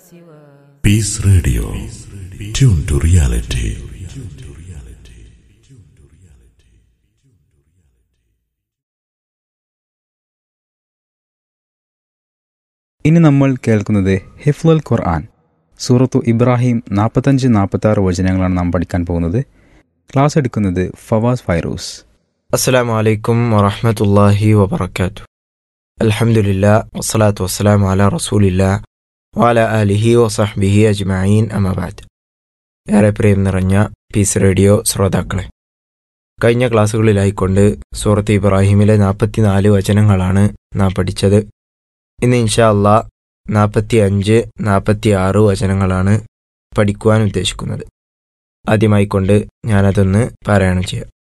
Peace Radio. Tune to reality. ഇനി നമ്മൾ കേൾക്കുന്നത് ഹിഫ്ലുൽ ഖുർആൻ സൂറത്തു ഇബ്രാഹിം നാൽപ്പത്തഞ്ച് നാൽപ്പത്തി ആറ് വചനങ്ങളാണ് നാം പഠിക്കാൻ പോകുന്നത് ക്ലാസ് എടുക്കുന്നത് ഫവാസ് ഫൈറൂസ് അസ്സലാമു അലൈക്കും വറഹ്മത്തുള്ളാഹി വബറകാതുഹു അൽഹംദുലില്ലാ വസ്സലാത്തു വസ്സലാമു അലാ റസൂലില്ലാ വഅല ആലിഹി വസഹ്ബിഹി അജ്മഈൻ അമാ ബഅദ് ഏറെ പ്രിയം നിറഞ്ഞ പീസ് റേഡിയോ ശ്രോതാക്കളെ കഴിഞ്ഞ ക്ലാസ്സുകളിലായിക്കൊണ്ട് സൂറത്ത് ഇബ്രാഹിമിലെ നാൽപ്പത്തിനാല് വചനങ്ങളാണ് നാം പഠിച്ചത് ഇന്ന് ഇൻഷാ അള്ളാ നാൽപ്പത്തി അഞ്ച് നാൽപ്പത്തി ആറ് വചനങ്ങളാണ് പഠിക്കുവാൻ ഉദ്ദേശിക്കുന്നത് ആദ്യമായിക്കൊണ്ട് ഞാനതൊന്ന് പാരായണം ചെയ്യാം